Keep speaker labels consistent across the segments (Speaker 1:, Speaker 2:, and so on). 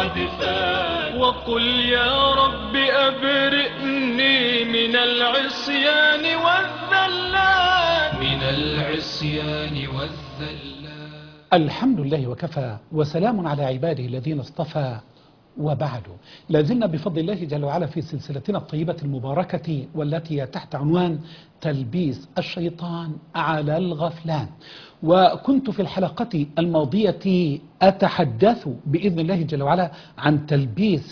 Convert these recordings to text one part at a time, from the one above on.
Speaker 1: الأجفان وقل يا رب أبرئني من العصيان والذلات من العصيان والذلات
Speaker 2: الحمد لله وكفى وسلام على عباده الذين اصطفى وبعد لازلنا بفضل الله جل وعلا في سلسلتنا الطيبة المباركة والتي هي تحت عنوان تلبيس الشيطان على الغفلان وكنت في الحلقة الماضية أتحدث بإذن الله جل وعلا عن تلبيس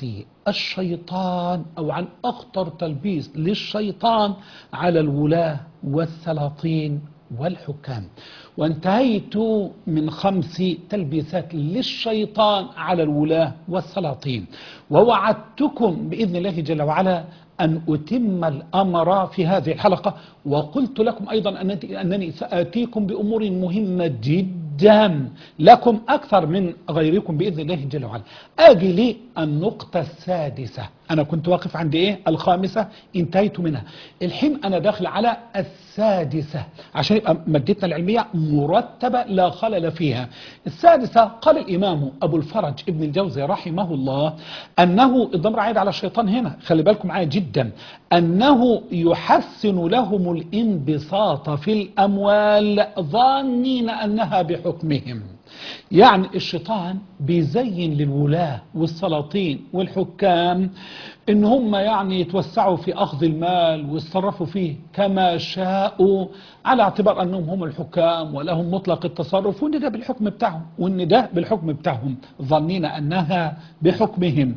Speaker 2: الشيطان أو عن أخطر تلبيس للشيطان على الولاة والسلاطين والحكام وانتهيت من خمس تلبيسات للشيطان على الولاة والسلاطين ووعدتكم بإذن الله جل وعلا أن أتم الأمر في هذه الحلقة وقلت لكم أيضا أنني سآتيكم بأمور مهمة جدا لكم أكثر من غيركم بإذن الله جل وعلا آجي لي النقطة السادسة أنا كنت واقف عند إيه الخامسة انتهيت منها الحين أنا داخل على السادسة عشان يبقى مادتنا العلمية مرتبة لا خلل فيها السادسة قال الإمام أبو الفرج ابن الجوزي رحمه الله أنه الضمر عايد على الشيطان هنا خلي بالكم معايا جدا أنه يحسن لهم الانبساط في الأموال ظانين أنها بحكمهم يعني الشيطان بيزين للولاة والسلاطين والحكام ان هم يعني يتوسعوا في اخذ المال ويتصرفوا فيه كما شاءوا على اعتبار انهم هم الحكام ولهم مطلق التصرف وان ده بالحكم بتاعهم وان ده بالحكم بتاعهم ظنين انها بحكمهم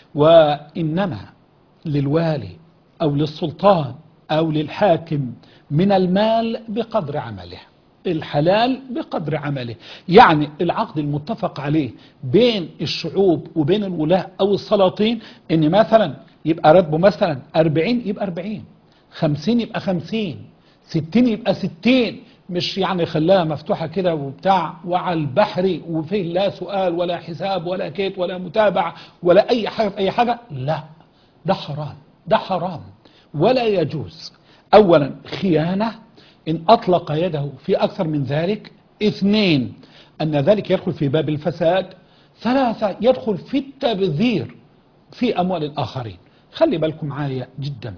Speaker 2: وانما للوالي او للسلطان او للحاكم من المال بقدر عمله الحلال بقدر عمله يعني العقد المتفق عليه بين الشعوب وبين الولاة أو السلاطين إن مثلا يبقى راتبه مثلا 40 يبقى 40 50 يبقى 50 60 يبقى 60 مش يعني خلاها مفتوحة كده وبتاع وعلى البحر وفيه لا سؤال ولا حساب ولا كيت ولا متابعة ولا أي حاجة في أي حاجة لا ده حرام ده حرام ولا يجوز أولا خيانة إن أطلق يده في أكثر من ذلك اثنين أن ذلك يدخل في باب الفساد ثلاثة يدخل في التبذير في أموال الآخرين خلي بالكم معايا جدا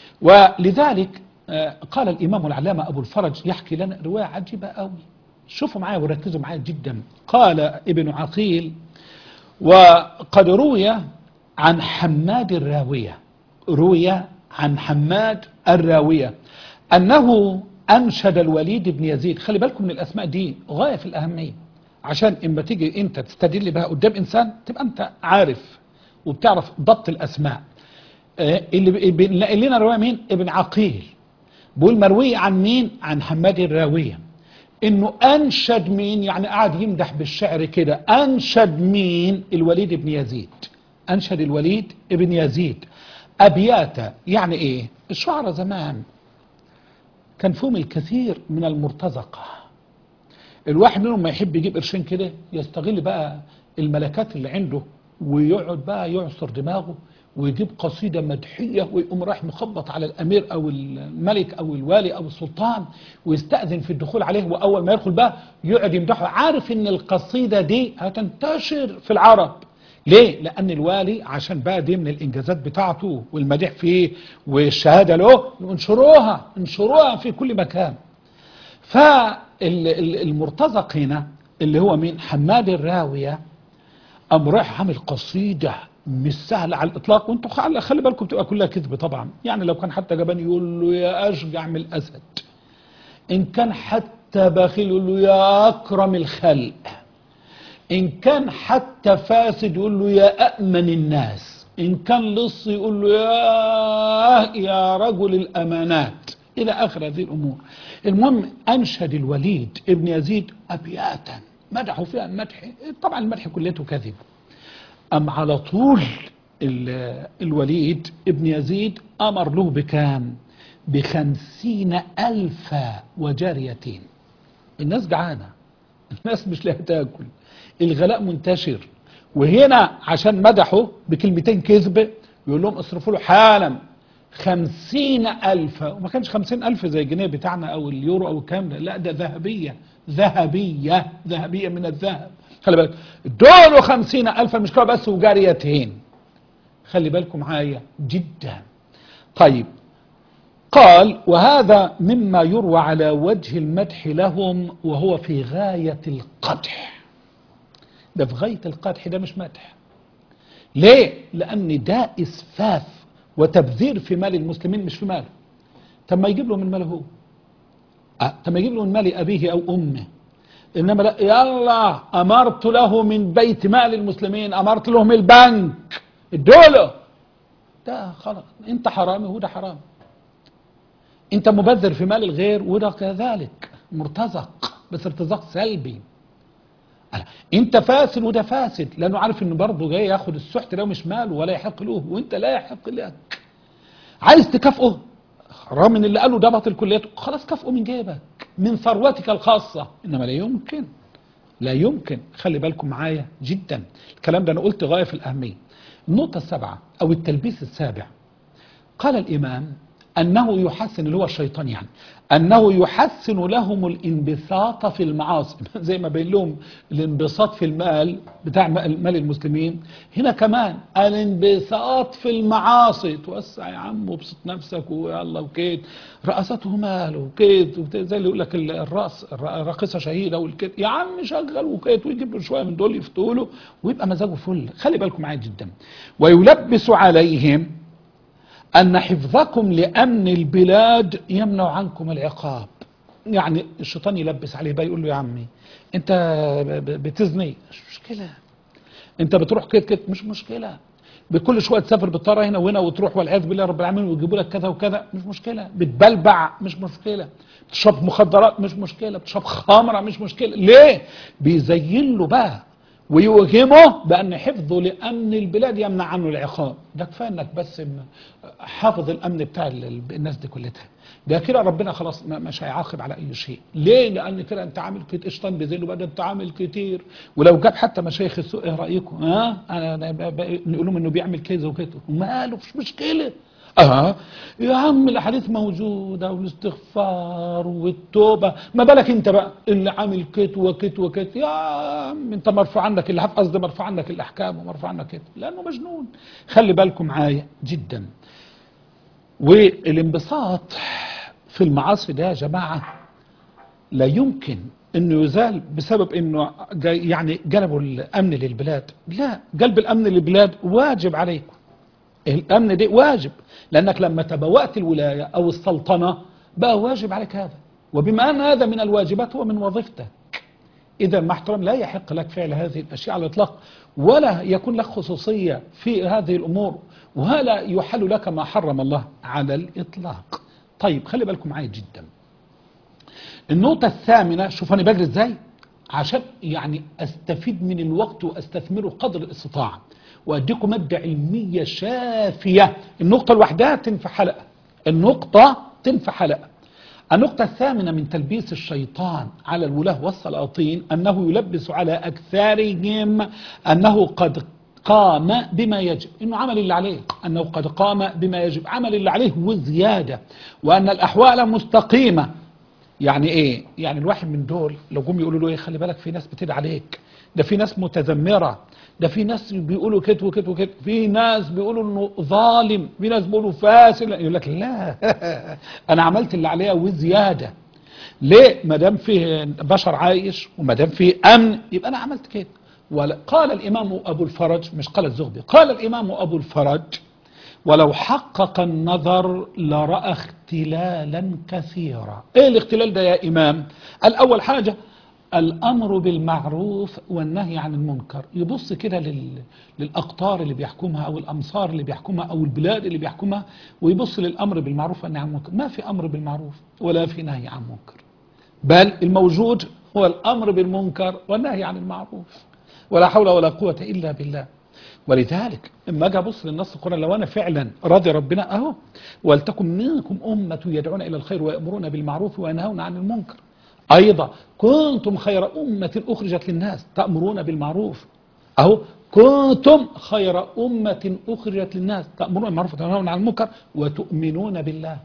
Speaker 2: ولذلك قال الإمام العلامة أبو الفرج يحكي لنا رواية عجيبة قوي شوفوا معايا وركزوا معايا جدا قال ابن عقيل وقد روي عن حماد الراوية روي عن حماد الراوية أنه أنشد الوليد بن يزيد خلي بالكم من الأسماء دي غاية في الأهمية عشان إما تيجي أنت تستدل بها قدام إنسان تبقى أنت عارف وبتعرف ضبط الأسماء اللي بنلاقي لنا رواية مين ابن عقيل بيقول مروي عن مين عن حماد الراوية انه انشد مين يعني قاعد يمدح بالشعر كده انشد مين الوليد بن يزيد انشد الوليد بن يزيد ابياتا يعني ايه الشعراء زمان كان فيهم الكثير من المرتزقة الواحد منهم ما يحب يجيب قرشين كده يستغل بقى الملكات اللي عنده ويقعد بقى يعصر دماغه ويجيب قصيدة مدحية ويقوم رايح مخبط على الأمير أو الملك أو الوالي أو السلطان ويستأذن في الدخول عليه وأول ما يدخل بقى يقعد يمدحه عارف إن القصيدة دي هتنتشر في العرب ليه؟ لأن الوالي عشان بقى دي من الإنجازات بتاعته والمديح فيه والشهادة له انشروها انشروها في كل مكان فالمرتزق هنا اللي هو مين حماد الراوية قام رايح عامل قصيدة مش سهلة على الإطلاق وانتوا خلي, خلي بالكم تبقى كلها كذب طبعا يعني لو كان حتى جبان يقول له يا أشجع من الأسد إن كان حتى بخيل يقول له يا أكرم الخلق إن كان حتى فاسد يقول له يا أأمن الناس إن كان لص يقول له يا يا رجل الأمانات إلى آخر هذه الأمور المهم أنشد الوليد ابن يزيد أبياتا مدحوا فيها المدح طبعا المدح كليته كذب أم على طول الوليد ابن يزيد أمر له بكام بخمسين ألف وجاريتين الناس جعانة الناس مش لاقيه تاكل الغلاء منتشر وهنا عشان مدحه بكلمتين كذب يقول لهم اصرفوا له حالا خمسين ألف وما كانش خمسين ألف زي الجنيه بتاعنا أو اليورو أو الكلام ده لا ده ذهبية ذهبية ذهبية من الذهب خلي بالك دول خمسين ألف المشكلة بس وجاريتين خلي بالكم معايا جدا طيب قال وهذا مما يروى على وجه المدح لهم وهو في غاية القدح ده في غاية القدح ده مش مدح ليه لأن ده إسفاف وتبذير في مال المسلمين مش في ماله طب ما يجيب له من ماله هو أه طب ما يجيب له من مال أبيه أو أمه إنما لا يلا أمرت له من بيت مال المسلمين أمرت له من البنك الدولة ده خلاص أنت حرامي وده حرام أنت مبذر في مال الغير وده كذلك مرتزق بس ارتزاق سلبي انت فاسد وده فاسد لانه عارف انه برضه جاي ياخد السحت ده مش ماله ولا يحق له وانت لا يحق لك عايز تكافئه رغم من اللي قاله ده باطل كليته خلاص كافئه من جيبك من ثروتك الخاصه انما لا يمكن لا يمكن خلي بالكم معايا جدا الكلام ده انا قلت غايه في الاهميه النقطه السابعه او التلبيس السابع قال الامام انه يحسن اللي هو الشيطان يعني انه يحسن لهم الانبساط في المعاصي زي ما بين لهم الانبساط في المال بتاع مال المسلمين هنا كمان الانبساط في المعاصي توسع يا عم وابسط نفسك ويلا وكيت رأسته مال وكيت وكيت زي اللي يقول لك الراس راقصه شهيده والكيت يا عم شغل وكيت ويجيب له شويه من دول يفتوا له ويبقى مزاجه فل خلي بالكم معايا جدا ويلبس عليهم أن حفظكم لأمن البلاد يمنع عنكم العقاب يعني الشيطان يلبس عليه بقى يقول له يا عمي أنت بتزني مش مشكلة أنت بتروح كده كده مش مشكلة بكل شوية تسافر بالطيارة هنا وهنا وتروح والعياذ بالله رب العالمين ويجيبوا لك كذا وكذا مش مشكلة بتبلبع مش مشكلة بتشرب مخدرات مش مشكلة بتشرب خمرة مش مشكلة ليه بيزين له بقى ويوهمه بأن حفظه لأمن البلاد يمنع عنه العقاب ده كفاية انك بس حافظ الأمن بتاع الناس دي كلها ده كده ربنا خلاص مش هيعاقب على أي شيء ليه لأن كده أنت عامل كتير إشطان بيزيله بقى أنت عامل كتير ولو جاب حتى مشايخ السوق إيه رأيكم ها أنا نقول لهم إنه بيعمل كذا وكذا وماله مش مشكلة اه يا عم الاحاديث موجوده والاستغفار والتوبه ما بالك انت بقى اللي عامل كت وكت وكت يا عم انت مرفوع عنك اللي قصدي مرفوع عنك الاحكام ومرفوع عنك كده لانه مجنون خلي بالكم معايا جدا والانبساط في المعاصي ده يا جماعه لا يمكن انه يزال بسبب انه يعني جلبوا الامن للبلاد لا جلب الامن للبلاد واجب عليكم الامن ده واجب لانك لما تبوأت الولاية او السلطنة بقى واجب عليك هذا وبما ان هذا من الواجبات هو من وظيفتك اذا مع احترام لا يحق لك فعل هذه الاشياء على الاطلاق ولا يكون لك خصوصية في هذه الامور ولا يحل لك ما حرم الله على الاطلاق طيب خلي بالكم معايا جدا النقطة الثامنة شوف انا بجري ازاي عشان يعني استفيد من الوقت واستثمره قدر الاستطاعة واديكم مادة علمية شافية النقطة الوحدها تنفع حلقة النقطة تنفع حلقة النقطة الثامنة من تلبيس الشيطان على الولاة والسلاطين أنه يلبس على أكثرهم أنه قد قام بما يجب انه عمل اللي عليه انه قد قام بما يجب عمل اللي عليه وزيادة وان الاحوال مستقيمة يعني ايه يعني الواحد من دول لو جم يقولوا له ايه خلي بالك في ناس بتدعي عليك ده في ناس متذمرة ده في ناس بيقولوا كده وكده وكده في ناس بيقولوا انه ظالم في ناس بيقولوا فاسد يقول لك لا انا عملت اللي عليا وزياده ليه ما دام فيه بشر عايش وما دام فيه امن يبقى انا عملت كده قال الامام ابو الفرج مش قال الزهبي قال الامام ابو الفرج ولو حقق النظر لراى اختلالا كثيرا ايه الاختلال ده يا امام الاول حاجه الأمر بالمعروف والنهي عن المنكر يبص كده لل... للأقطار اللي بيحكمها أو الأمصار اللي بيحكمها أو البلاد اللي بيحكمها ويبص للأمر بالمعروف والنهي عن المنكر ما في أمر بالمعروف ولا في نهي عن منكر بل الموجود هو الأمر بالمنكر والنهي عن المعروف ولا حول ولا قوة إلا بالله ولذلك اما اجي ابص للنص القرآن لو انا فعلا راضي ربنا اهو ولتكن منكم امه يدعون الى الخير ويامرون بالمعروف وينهون عن المنكر أيضا كنتم خير أمة أخرجت للناس تأمرون بالمعروف أهو كنتم خير أمة أخرجت للناس تأمرون بالمعروف وتنهون عن المنكر وتؤمنون بالله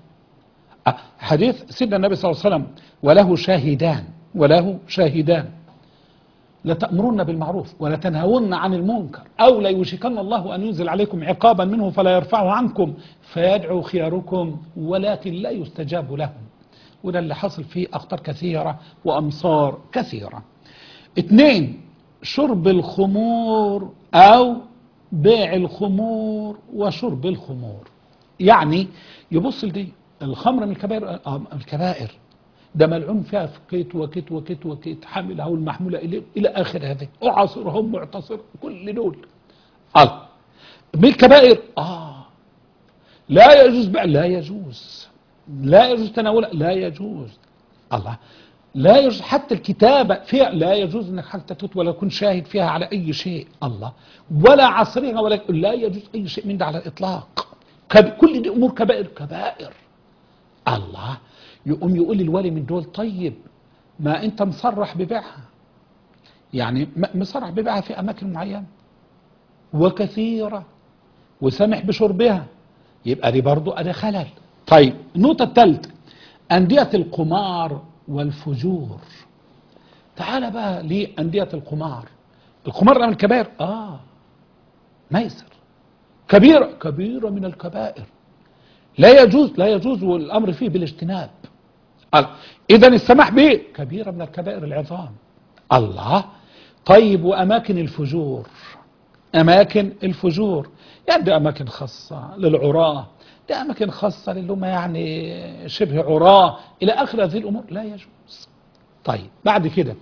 Speaker 2: حديث سيدنا النبي صلى الله عليه وسلم وله شاهدان وله شاهدان لتأمرن بالمعروف ولتنهون عن المنكر أو ليوشكن الله أن ينزل عليكم عقابا منه فلا يرفعه عنكم فيدعو خياركم ولكن لا يستجاب لهم وده اللي حصل فيه أخطار كثيرة وأمصار كثيرة اثنين شرب الخمور أو بيع الخمور وشرب الخمور يعني يبص لدي الخمر من الكبائر آه الكبائر ده ملعون فيها في كيت وكيت وكيت وكيت حاملها والمحمولة إليه إلى آخر هذه أعصرهم معتصر كل دول الله من الكبائر آه لا يجوز بقى لا يجوز لا يجوز تناولها لا يجوز الله لا يجوز حتى الكتابة فيها لا يجوز انك حتى تكتب ولا تكون شاهد فيها على اي شيء الله ولا عصرها ولا لا يجوز اي شيء من ده على الاطلاق كب... كل دي امور كبائر كبائر الله يقوم يقول للولي من دول طيب ما انت مصرح ببيعها يعني م- مصرح ببيعها في اماكن معينه وكثيره وسامح بشربها يبقى دي برضو ادي خلل طيب النقطه الثالثه انديه القمار والفجور تعال بقى لأندية القمار القمار ده من الكبائر اه ميسر كبيرة كبيرة من الكبائر لا يجوز لا يجوز والأمر فيه بالاجتناب إذا السماح به كبيرة من الكبائر العظام الله طيب وأماكن الفجور أماكن الفجور يعني دي أماكن خاصة للعراة دي أماكن خاصة للي هم يعني شبه عراة إلى آخر هذه الأمور لا يجوز طيب بعد كده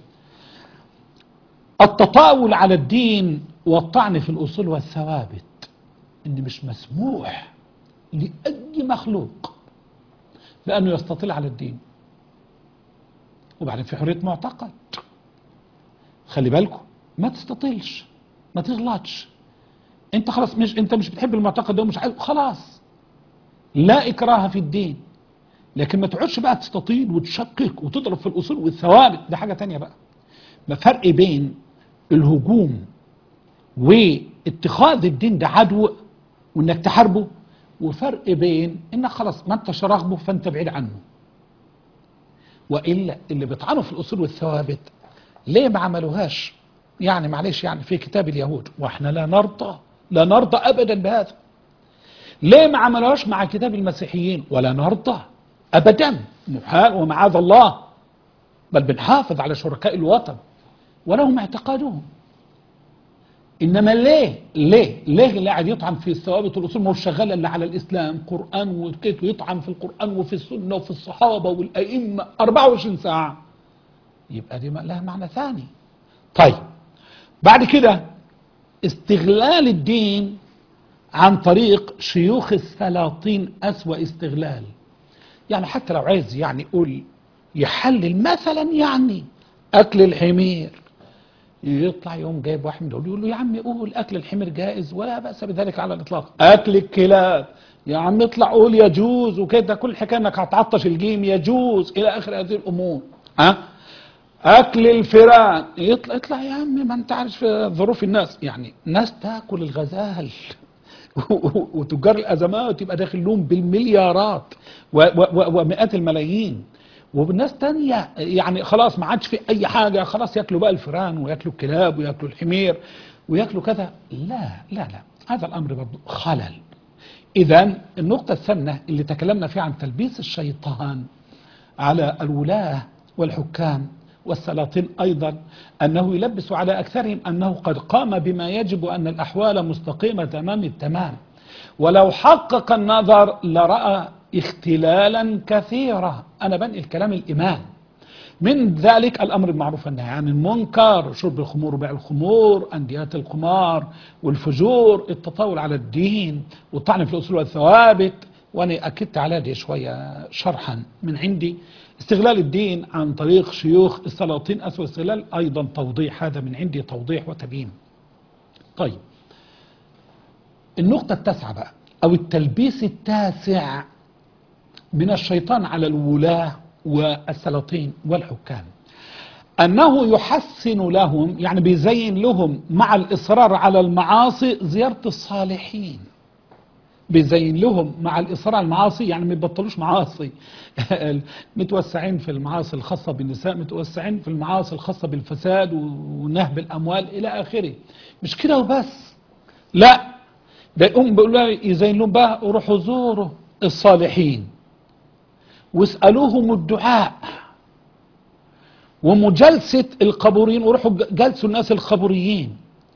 Speaker 2: التطاول على الدين والطعن في الأصول والثوابت إن مش مسموح لأي مخلوق لأنه يستطيل على الدين وبعدين في حرية معتقد خلي بالكم ما تستطيلش ما تغلطش انت خلاص مش انت مش بتحب المعتقد ده ومش عايز خلاص لا اكراه في الدين لكن ما تقعدش بقى تستطيل وتشكك وتضرب في الاصول والثوابت ده حاجه تانية بقى ما فرق بين الهجوم واتخاذ الدين ده عدو وانك تحاربه وفرق بين انك خلاص ما انتش راغبه فانت بعيد عنه والا اللي بيطعنوا في الاصول والثوابت ليه ما عملوهاش يعني معلش يعني في كتاب اليهود واحنا لا نرضى لا نرضى ابدا بهذا ليه ما عملوهاش مع كتاب المسيحيين ولا نرضى ابدا محال ومعاذ الله بل بنحافظ على شركاء الوطن ولهم اعتقادهم انما ليه ليه ليه اللي قاعد يطعن في الثوابت والاصول ما هو شغال الا على الاسلام قران وكيت ويطعن في القران وفي السنه وفي الصحابه والائمه 24 ساعه يبقى دي لها معنى ثاني طيب بعد كده استغلال الدين عن طريق شيوخ السلاطين أسوأ استغلال يعني حتى لو عايز يعني يقول يحلل مثلا يعني أكل الحمير يطلع يوم جايب واحد من دول يقول له يا عم قول أكل الحمير جائز ولا بأس بذلك على الإطلاق أكل الكلاب يا عم اطلع قول يجوز وكده كل حكاية انك هتعطش الجيم يجوز إلى آخر هذه الأمور ها أه؟ اكل الفئران يطلع يطلع يا عم ما انت عارف ظروف الناس يعني ناس تاكل الغزال وتجار الازمات يبقى داخل لهم بالمليارات ومئات الملايين وبالناس تانية يعني خلاص ما عادش في اي حاجة خلاص ياكلوا بقى الفئران وياكلوا الكلاب وياكلوا الحمير وياكلوا كذا لا لا لا هذا الامر برضه خلل اذا النقطة الثامنة اللي تكلمنا فيها عن تلبيس الشيطان على الولاة والحكام والسلاطين أيضا أنه يلبس على أكثرهم أنه قد قام بما يجب أن الأحوال مستقيمة تمام التمام ولو حقق النظر لرأى اختلالا كثيرا أنا بنقل كلام الإمام من ذلك الأمر المعروف والنهي عن المنكر شرب الخمور وبيع الخمور أنديات القمار والفجور التطاول على الدين والطعن في الأصول والثوابت وأنا أكدت على دي شوية شرحا من عندي استغلال الدين عن طريق شيوخ السلاطين أسوأ استغلال أيضا توضيح هذا من عندي توضيح وتبيين طيب النقطة التاسعة بقى أو التلبيس التاسع من الشيطان على الولاة والسلاطين والحكام أنه يحسن لهم يعني بيزين لهم مع الإصرار على المعاصي زيارة الصالحين بيزين لهم مع الإصرار على المعاصي يعني ما يبطلوش معاصي متوسعين في المعاصي الخاصة بالنساء متوسعين في المعاصي الخاصة بالفساد ونهب الأموال إلى آخره مش كده وبس لا ده يقوم بيقول لها يزين لهم بقى روحوا زوروا الصالحين واسألوهم الدعاء ومجالسة القبوريين وروحوا جالسوا الناس القبوريين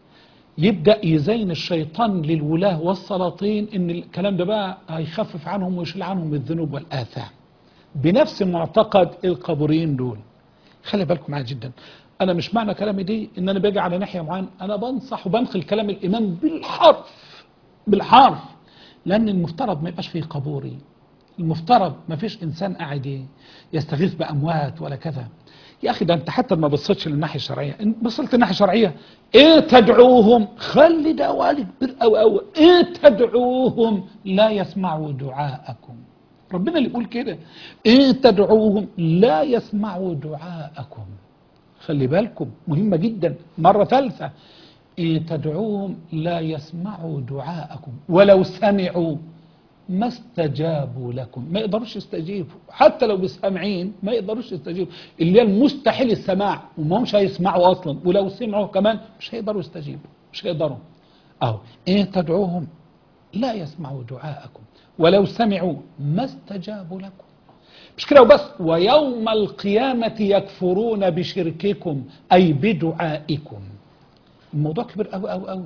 Speaker 2: يبدأ يزين الشيطان للولاة والسلاطين ان الكلام ده بقى هيخفف عنهم ويشيل عنهم الذنوب والآثام بنفس معتقد القبوريين دول خلي بالكم معايا جدا انا مش معنى كلامي دي ان انا باجي على ناحية معينة انا بنصح وبنقل كلام الامام بالحرف بالحرف لان المفترض ما يبقاش فيه قبوري المفترض ما فيش انسان قاعد يستغيث باموات ولا كذا يا اخي ده انت حتى ما بصيتش للناحيه الشرعيه ان بصيت للناحيه الشرعيه ايه تدعوهم خلي ده والد كبير او او ايه تدعوهم لا يسمعوا دعاءكم ربنا اللي يقول كده ايه تدعوهم لا يسمعوا دعاءكم خلي بالكم مهمه جدا مره ثالثه إيه تدعوهم لا يسمعوا دعاءكم ولو سمعوا ما استجابوا لكم ما يقدروش يستجيبوا حتى لو بسامعين ما يقدروش يستجيبوا اللي هي المستحيل السماع وما همش هيسمعوا اصلا ولو سمعوا كمان مش هيقدروا يستجيبوا مش هيقدروا اهو ان تدعوهم لا يسمعوا دعاءكم ولو سمعوا ما استجابوا لكم مش كده وبس ويوم القيامة يكفرون بشرككم أي بدعائكم الموضوع كبير قوي قوي قوي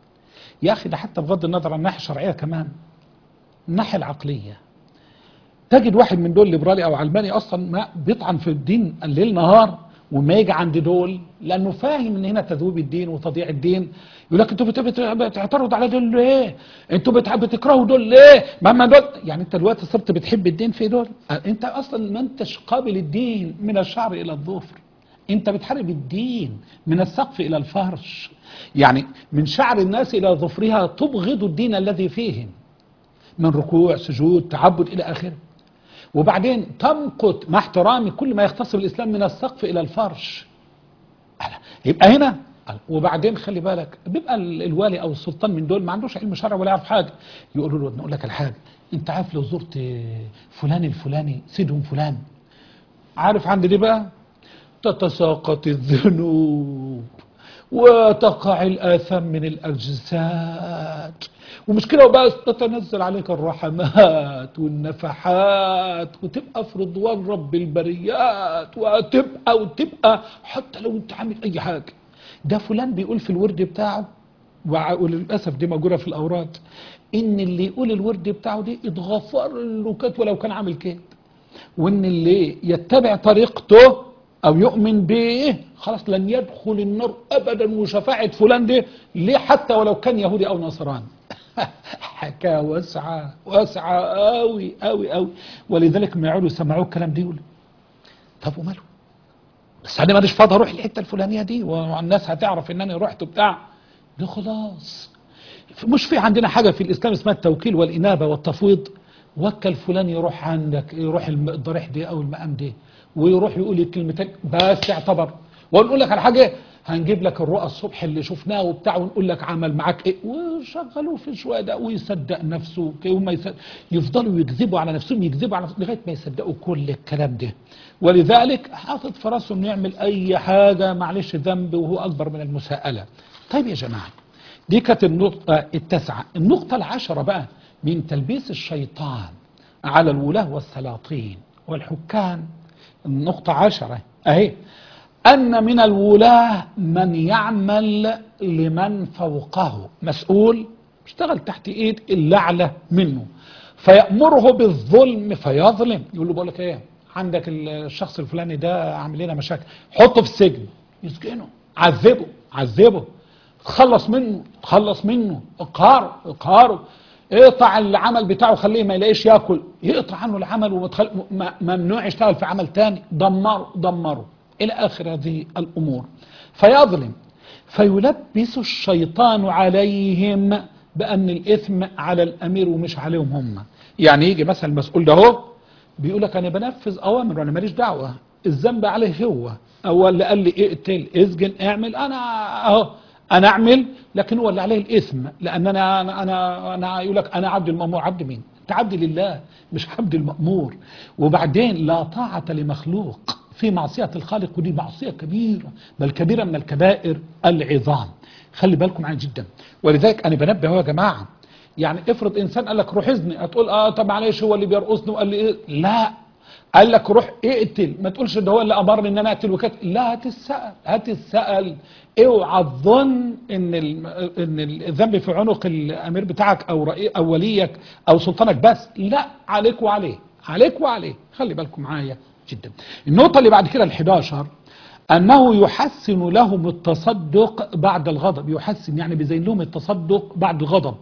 Speaker 2: يا أخي ده حتى بغض النظر عن الناحية الشرعية كمان الناحية العقلية تجد واحد من دول ليبرالي او علماني اصلا ما بيطعن في الدين الليل نهار وما يجي عند دول لانه فاهم ان هنا تذويب الدين وتضييع الدين يقول لك انتوا بت- بت- بتعترضوا على دول ليه؟ انتوا بت- بتكرهوا دول ليه؟ ما ما دول يعني انت دلوقتي صرت بتحب الدين في دول؟ أه، انت اصلا ما انتش قابل الدين من الشعر الى الظفر انت بتحارب الدين من السقف الى الفرش يعني من شعر الناس الى ظفرها تبغض الدين الذي فيهم من ركوع سجود تعبد إلى آخره وبعدين تمقت مع احترامي كل ما يختص بالإسلام من السقف إلى الفرش ألا، يبقى هنا ألا، وبعدين خلي بالك بيبقى ال- الوالي أو السلطان من دول ما عندوش علم شرع ولا يعرف حاجة يقولوا له نقول لك الحاجة أنت عارف لو زرت فلان الفلاني سيدهم فلان عارف عند دي بقى تتساقط الذنوب وتقع الآثام من الأجساد ومش كده وبس تتنزل عليك الرحمات والنفحات وتبقى في رضوان رب البريات وتبقى وتبقى حتى لو انت عامل اي حاجة ده فلان بيقول في الورد بتاعه وع- وللأسف دي موجودة في الأوراد إن اللي يقول الورد بتاعه دي اتغفر له كده ولو كان عامل كده وان اللي يتبع طريقته او يؤمن به خلاص لن يدخل النار ابدا وشفاعة فلان ده ليه حتى ولو كان يهودي او نصراني حكاية واسعة واسعة قوي قوي قوي ولذلك ما يقعدوا يسمعوه الكلام ده يقول طب وماله بس انا ماليش فاضي اروح الحته الفلانيه دي والناس هتعرف ان انا رحت بتاع ده خلاص مش في عندنا حاجه في الاسلام اسمها التوكيل والانابه والتفويض وكل فلان يروح عندك يروح الم- الضريح دي او المقام دي ويروح يقول الكلمتين بس اعتبر ونقول لك على حاجه هنجيب لك الرؤى الصبح اللي شفناه وبتاع ونقول لك عمل معاك ايه وشغلوه في شويه ده ويصدق نفسه كي وما يصدق يفضلوا يكذبوا على نفسهم يكذبوا على نفسهم لغايه ما يصدقوا كل الكلام ده ولذلك حاطط في راسه انه يعمل اي حاجه معلش ذنب وهو اكبر من المساءله طيب يا جماعه دي كانت النقطة التاسعة النقطة العشرة بقى من تلبيس الشيطان على الولاة والسلاطين والحكام النقطة عشرة أهي أن من الولاة من يعمل لمن فوقه مسؤول اشتغل تحت ايد اللعلة منه فيأمره بالظلم فيظلم يقول له بقول لك ايه عندك الشخص الفلاني ده عامل لنا مشاكل حطه في السجن يسجنه عذبه عذبه تخلص منه تخلص منه اقهاره اقهاره اقطع العمل بتاعه خليه ما يلاقيش ياكل يقطع عنه العمل ومتخل... م- ممنوع يشتغل في عمل تاني دمره دمره الى اخر هذه الامور فيظلم فيلبس الشيطان عليهم بان الاثم على الامير ومش عليهم هم يعني يجي مثلا المسؤول ده هو بيقول لك انا بنفذ اوامر وانا ماليش دعوه الذنب عليه هو هو اللي قال لي اقتل اسجن اعمل انا اهو انا اعمل لكن هو اللي عليه الاثم لان انا انا انا, أنا يقول لك انا عبد المامور عبد مين انت عبد لله مش عبد المامور وبعدين لا طاعه لمخلوق في معصيه الخالق ودي معصيه كبيره بل كبيره من الكبائر العظام خلي بالكم معايا جدا ولذلك انا بنبه هو يا جماعه يعني افرض انسان قال لك روح اذني هتقول اه طب معلش هو اللي بيرقصني وقال لي إيه؟ لا قال لك روح اقتل ما تقولش ده هو اللي امرني ان انا اقتل وكده لا هتسال هتسال اوعى تظن ان ال- ان الذنب في عنق الامير بتاعك او رئي او وليك او سلطانك بس لا عليك وعليه عليك وعليه خلي بالكم معايا جدا النقطه اللي بعد كده ال11 انه يحسن لهم التصدق بعد الغضب يحسن يعني بيزين لهم التصدق بعد الغضب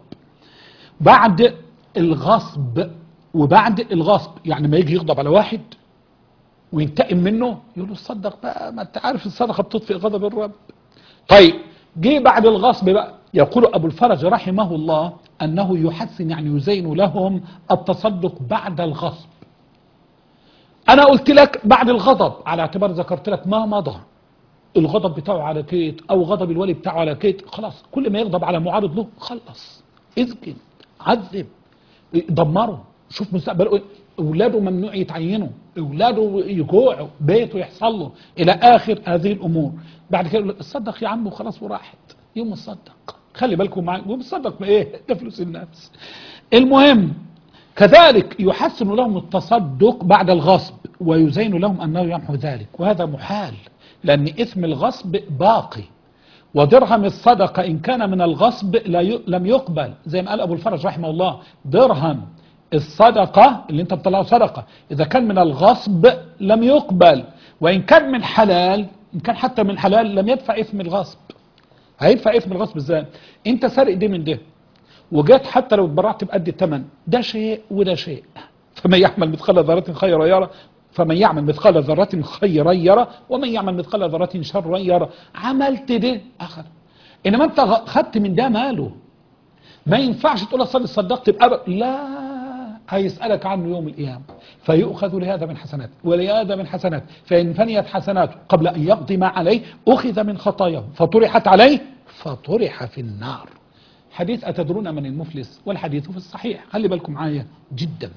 Speaker 2: بعد الغصب وبعد الغصب يعني ما يجي يغضب على واحد وينتقم منه يقول له تصدق بقى ما انت عارف الصدقه بتطفئ غضب الرب طيب جه بعد الغصب بقى يقول ابو الفرج رحمه الله انه يحسن يعني يزين لهم التصدق بعد الغصب انا قلت لك بعد الغضب على اعتبار ذكرت لك ما مضى الغضب بتاعه على كيت او غضب الولي بتاعه على كيت خلاص كل ما يغضب على معارض له خلص اسجن عذب دمره شوف مستقبله إيه. اولاده ممنوع يتعينوا اولاده يجوعوا بيته يحصل له الى اخر هذه الامور بعد كده يقول له اتصدق يا عم وخلاص وراحت يوم الصدق خلي بالكم معايا وبتصدق بايه ده فلوس الناس المهم كذلك يحسن لهم التصدق بعد الغصب ويزين لهم انه يمحو ذلك وهذا محال لان اثم الغصب باقي ودرهم الصدقة إن كان من الغصب لا ي... لم يقبل زي ما قال أبو الفرج رحمه الله درهم الصدقة اللي انت بتطلعه صدقة إذا كان من الغصب لم يقبل وإن كان من حلال إن كان حتى من حلال لم يدفع إثم الغصب هيدفع إثم الغصب إزاي أنت سارق دي من ده وجات حتى لو اتبرعت بقد الثمن ده شيء وده شيء فمن يحمل مثقال ذرة خيرا يرى فمن يعمل مثقال ذرة خيرا يرى ومن يعمل مثقال ذرة شرا يرى عملت ده أخذ إنما أنت غ- خدت من ده ماله ما ينفعش تقول أصلي صدقت بأبد لا هيسألك عنه يوم القيامة فيؤخذ لهذا من حسنات ولهذا من حسنات فإن فنيت حسناته قبل أن يقضي ما عليه أخذ من خطاياه فطرحت عليه فطرح في النار حديث أتدرون من المفلس والحديث في الصحيح خلي بالكم معايا جدا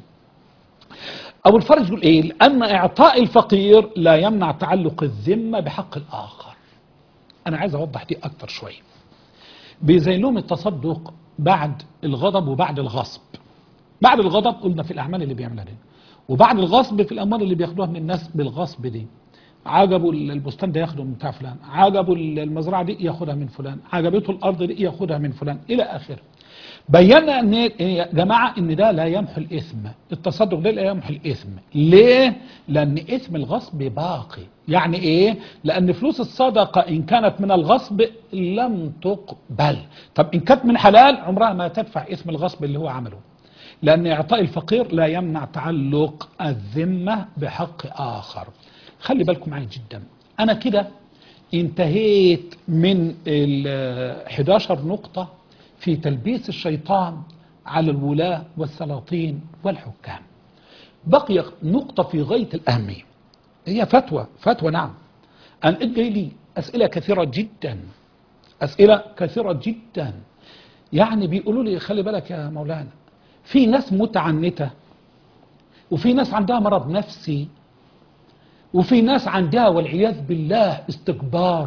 Speaker 2: أبو الفرج يقول إيه لأن إعطاء الفقير لا يمنع تعلق الذمة بحق الآخر أنا عايز أوضح دي أكتر شوية بيزين لهم التصدق بعد الغضب وبعد الغصب بعد الغضب قلنا في الأعمال اللي بيعملها دي وبعد الغصب في الأموال اللي بياخدوها من الناس بالغصب دي عجبوا البستان ده ياخده من بتاع فلان عجبوا المزرعة دي ياخدها من فلان عجبته الأرض دي ياخدها من فلان إلى آخره بينا ان يا جماعه ان ده لا يمحو الاثم التصدق ده لا يمحو الاثم ليه لان اثم الغصب باقي يعني ايه لان فلوس الصدقه ان كانت من الغصب لم تقبل طب ان كانت من حلال عمرها ما تدفع اثم الغصب اللي هو عمله لان اعطاء الفقير لا يمنع تعلق الذمه بحق اخر خلي بالكم معي جدا انا كده انتهيت من ال 11 نقطه في تلبيس الشيطان على الولاة والسلاطين والحكام بقي نقطة في غاية الأهمية هي فتوى فتوى نعم أن إجي لي أسئلة كثيرة جدا أسئلة كثيرة جدا يعني بيقولوا لي خلي بالك يا مولانا في ناس متعنتة وفي ناس عندها مرض نفسي وفي ناس عندها والعياذ بالله استكبار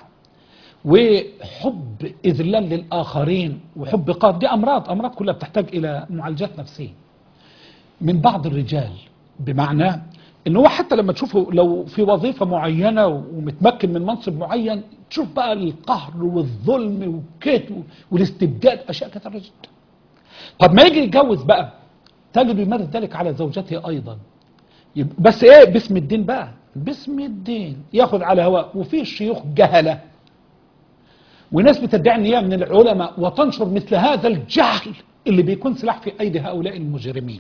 Speaker 2: وحب إذلال للآخرين وحب قهر دي أمراض أمراض كلها بتحتاج إلى معالجات نفسية من بعض الرجال بمعنى ان هو حتى لما تشوفه لو في وظيفة معينة ومتمكن من منصب معين تشوف بقى القهر والظلم والكيت والاستبداد أشياء كثيرة جدا طب ما يجي يتجوز بقى تجد يمارس ذلك على زوجته أيضا يبقى- بس ايه باسم الدين بقى باسم الدين ياخذ على هواه وفي شيوخ جهله وناس بتدعي ان هي من العلماء وتنشر مثل هذا الجهل اللي بيكون سلاح في ايدي هؤلاء المجرمين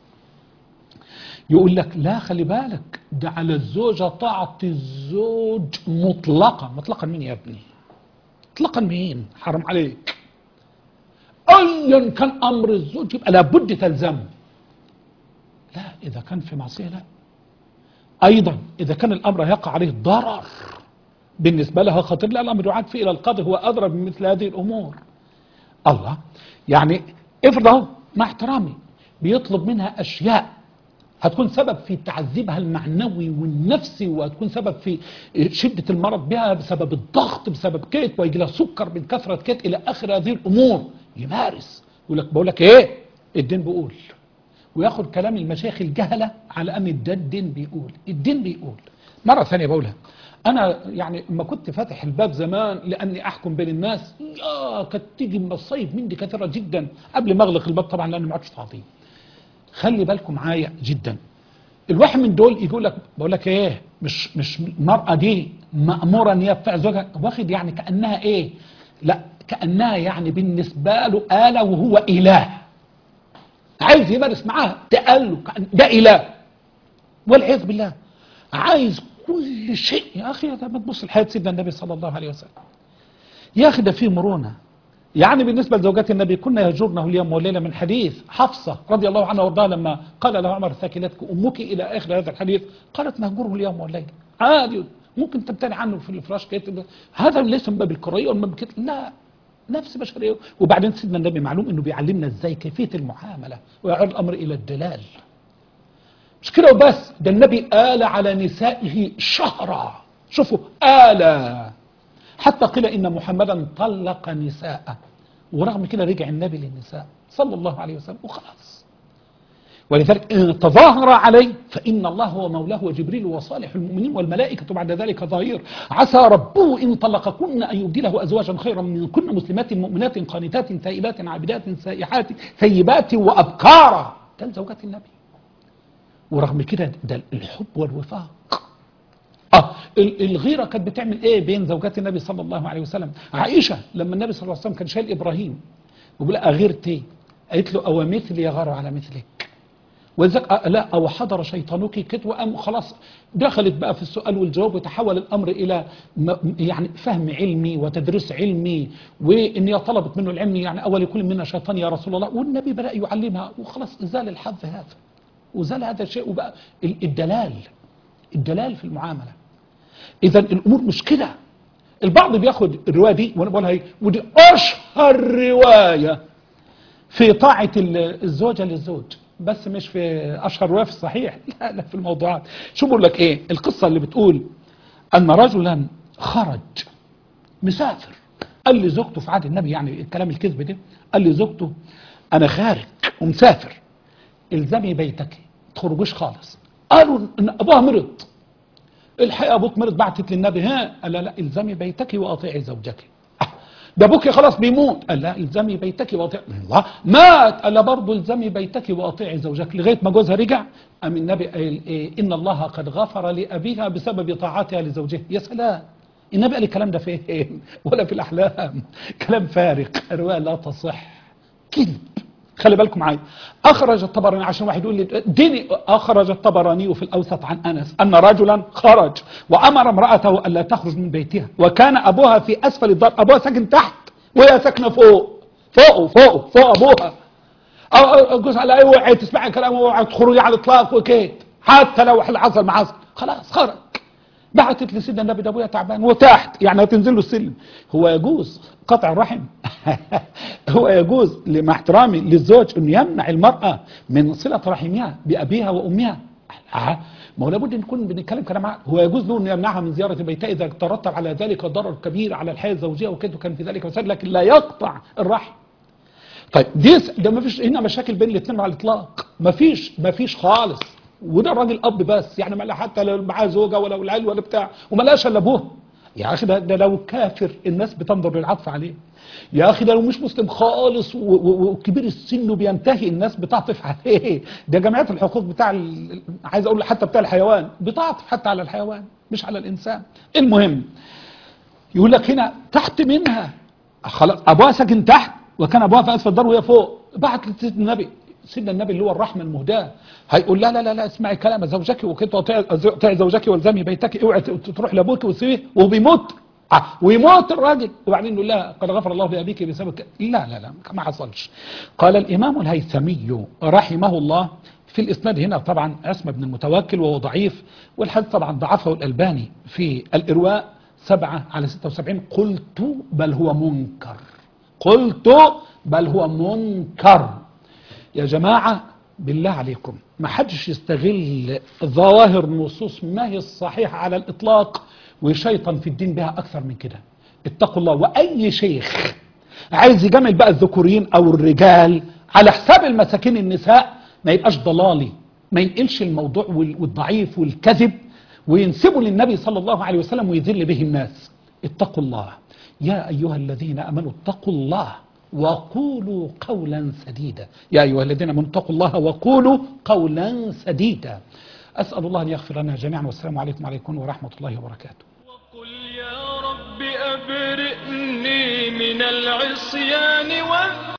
Speaker 2: يقول لك لا خلي بالك ده على الزوجة طاعة الزوج مطلقا مطلقا مين يا ابني مطلقا مين حرام عليك ايا كان امر الزوج يبقى لابد تلزمه لا اذا كان في معصية لا ايضا اذا كان الامر هيقع عليه ضرر بالنسبة لها خطير لا الأمر يعاد فيه إلى القاضي هو أدرى بمثل هذه الأمور الله يعني افرض اهو مع احترامي بيطلب منها أشياء هتكون سبب في تعذيبها المعنوي والنفسي وهتكون سبب في شدة المرض بها بسبب الضغط بسبب كيت ويجي لها سكر من كثرة كيت إلى آخر هذه الأمور يمارس يقول لك بقول لك إيه الدين بيقول وياخد كلام المشايخ الجهلة على أن ده الدين بيقول الدين بيقول مرة ثانية بقولها أنا يعني لما كنت فاتح الباب زمان لأني أحكم بين الناس يا كانت تيجي مصايب مني كثيرة جدا قبل ما أغلق الباب طبعا لأني ما عادش فاضي خلي بالكم معايا جدا الواحد من دول يقول لك بقول لك ايه مش مش المرأة دي مأمورة ان هي بتاع زوجها واخد يعني كأنها ايه لا كأنها يعني بالنسبة له آلة وهو إله عايز يمارس معاها تقال ده إله والعياذ بالله عايز كل شيء يا أخي ده ما تبص لحياة سيدنا النبي صلى الله عليه وسلم يا أخي ده فيه مرونة يعني بالنسبة لزوجات النبي كنا يهجرنه اليوم والليلة من حديث حفصة رضي الله عنها وارضاها لما قال له عمر ثاكلتك أمك إلى آخر هذا الحديث قالت نهجره اليوم والليلة عادي ممكن تمتنع عنه في الفراش كده هذا ليس من باب الكراهية ومن باب كده لا نفس بشرية وبعدين سيدنا النبي معلوم انه بيعلمنا ازاي كيفية المعاملة ويعرض الامر الى الدلال مش كده وبس ده النبي آل على نسائه شهرا شوفوا آل حتى قيل ان محمدا طلق نساءه ورغم كده رجع النبي للنساء صلى الله عليه وسلم وخلاص ولذلك إن تظاهر عليه فإن الله هو مولاه وجبريل وصالح المؤمنين والملائكة بعد ذلك ظهير عسى ربه إن طلقكن أن يبدله أزواجا خيرا من كن مسلمات مؤمنات قانتات تائبات عابدات سائحات ثيبات وأبكارا ده زوجات النبي ورغم كده ده الحب والوفاق اه الغيرة كانت بتعمل ايه بين زوجات النبي صلى الله عليه وسلم عائشة لما النبي صلى الله عليه وسلم كان شايل ابراهيم وبيقول اغيرتي قالت له او مثلي يغار على مثلك ولذلك لا او حضر شيطانك كده وقام خلاص دخلت بقى في السؤال والجواب وتحول الامر الى يعني فهم علمي وتدريس علمي وان هي طلبت منه العلم يعني اول كل منا شيطان يا رسول الله والنبي بدا يعلمها وخلاص زال الحظ هذا وزال هذا الشيء وبقى الدلال الدلال في المعامله اذا الامور مش كده البعض بياخد الروايه دي وانا بقولها ايه ودي اشهر روايه في طاعه الزوجه للزوج بس مش في اشهر روايه في الصحيح لا لا في الموضوعات شو بقول لك ايه القصه اللي بتقول ان رجلا خرج مسافر قال لي زوجته في عهد النبي يعني الكلام الكذب ده قال لي زوجته انا خارج ومسافر الزمي بيتك تخرجوش خالص قالوا ان ابوها مرض الحقيقه ابوك مرض بعتت للنبي ها قال لا لا الزمي بيتك واطيعي زوجك ده ابوك خلاص بيموت قال لا الزمي بيتك واطيعي الله مات قال لا برضه الزمي بيتك واطيعي زوجك لغايه ما جوزها رجع قام النبي قال إيه ان الله قد غفر لابيها بسبب طاعتها لزوجها يا سلام النبي قال الكلام ده فين ولا في الاحلام كلام فارغ روايه لا تصح كذب خلي بالكم معايا اخرج الطبراني عشان واحد يقول لي ديني اخرج الطبراني في الاوسط عن انس ان رجلا خرج وامر امراته الا تخرج من بيتها وكان ابوها في اسفل الدار ابوها ساكن تحت وهي ساكنه فوق فوق فوق فوق ابوها او جوز على اي اوعي تسمعي كلامه اوعي تخرجي على الاطلاق وكيت حتى لو حصل ما حصل خلاص خرج بعتت لسيدنا النبي ده ابويا تعبان وتحت يعني هتنزل له السلم هو يجوز قطع الرحم هو يجوز مع احترامي للزوج انه يمنع المراه من صله رحمها بابيها وامها ما هو لابد نكون بنتكلم كلام هو يجوز له انه يمنعها من زياره بيتها اذا ترتب على ذلك ضرر كبير على الحياه الزوجيه وكده وكان في ذلك مسائل لكن لا يقطع الرحم طيب دي ده ما فيش هنا مشاكل بين الاثنين على الاطلاق ما فيش ما فيش خالص وده الراجل اب بس يعني ما حتى لو معاه زوجه ولا العيال ولا بتاع وما لقاش الا ابوها يا اخي ده, ده لو كافر الناس بتنظر للعطف عليه يا اخي ده لو مش مسلم خالص وكبير السن وبينتهي الناس بتعطف عليه ده جمعيه الحقوق بتاع ال... عايز اقول حتى بتاع الحيوان بتعطف حتى على الحيوان مش على الانسان المهم يقول لك هنا تحت منها خلاص ابوها ساكن تحت وكان ابوها في اسفل الدار وهي فوق بعت لسيدنا النبي سيدنا النبي اللي هو الرحمه المهداه هيقول لا لا لا لا اسمعي كلام زوجك وكنت طيع زوجك والزمي بيتك اوعي تروح لابوك وتسيبيه وهو بيموت آه ويموت الراجل وبعدين يقول لا قد غفر الله لابيك بسبب لا لا لا ما حصلش قال الامام الهيثمي رحمه الله في الاسناد هنا طبعا اسمى بن المتوكل وهو ضعيف والحديث طبعا ضعفه الالباني في الارواء 7 على 76 قلت بل هو منكر قلت بل هو منكر يا جماعة بالله عليكم ما حدش يستغل ظواهر نصوص ما هي الصحيحة على الإطلاق ويشيطن في الدين بها أكثر من كده اتقوا الله وأي شيخ عايز يجمل بقى الذكورين أو الرجال على حساب المساكين النساء ما يبقاش ضلالي ما ينقلش الموضوع وال- والضعيف والكذب وينسبه للنبي صلى الله عليه وسلم ويذل به الناس اتقوا الله يا أيها الذين أمنوا اتقوا الله وقولوا قولا سديدا يا أيها الذين أمنوا اتقوا الله وقولوا قولا سديدا أسأل الله أن يغفر لنا جميعا والسلام عليكم وعليكم ورحمة الله وبركاته
Speaker 1: وقل يا رب أبرئني من العصيان والذنب